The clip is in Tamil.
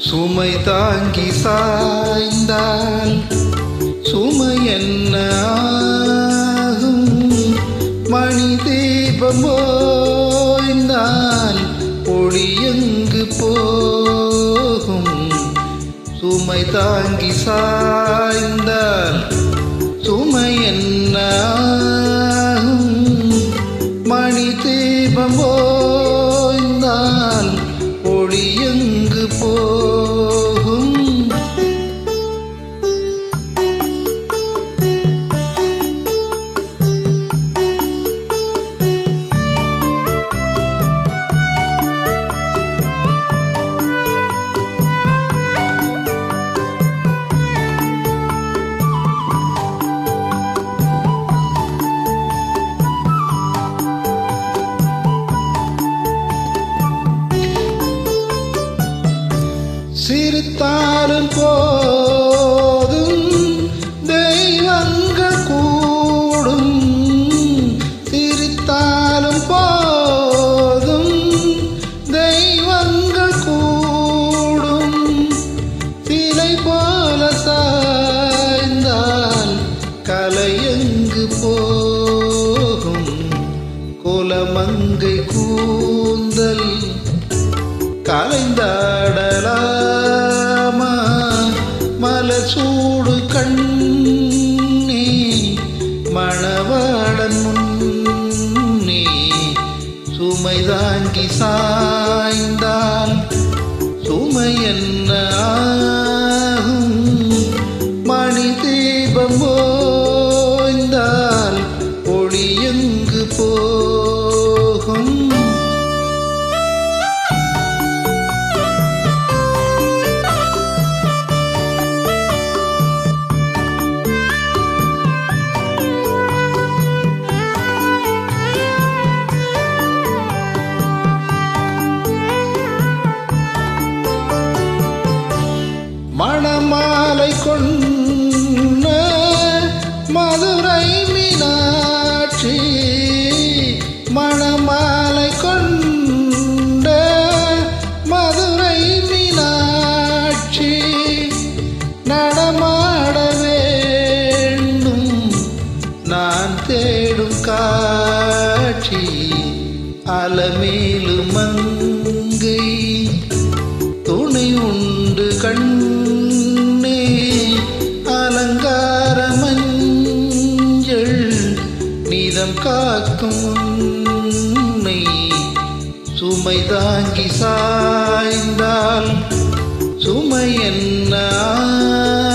சுமை தாங்கி சாய்ந்தால் சுமை என்ன ஆகும் மணி தீபம் ஓய்ந்தால் ஒளி எங்கு போகும் சுமை தாங்கி சாய்ந்தால் சுமை என்ன ஆகும் மணி தீபம் ஓய்ந்தால் ஒளி எங்கு போகும் சிரித்தாலும் போதும் தெய்வங்கள் கூடும் சிரித்தாலும் போதும் தெய்வங்கள் கூடும் சிலை போல சாய்ந்தால் கலை எங்கு போகும் குலமங்கை கூந்தல் கலைந்தாடலாமா மலர் சூடு கண்ணே மணவாளன் முன்னே சுமை தாங்கி சாய்ந்தால் சுமை என்ன ஆகும் மணி தீபம் ஓய்ந்தால் ஒளி எங்கு போகும் மணமாலை கொண்ட மதுரை மீனாட்சி மணமாலை கொண்ட மதுரை மீனாட்சி நடமாட வேண்டும் நான் தேடும் காட்சி அலமேலு மங்கை துணை உண்டு கண்ணே அலங்கார மஞ்சள் நீதம் காக்கும் உன்னை சுமை தாங்கி சாய்ந்தால் சுமை என்ன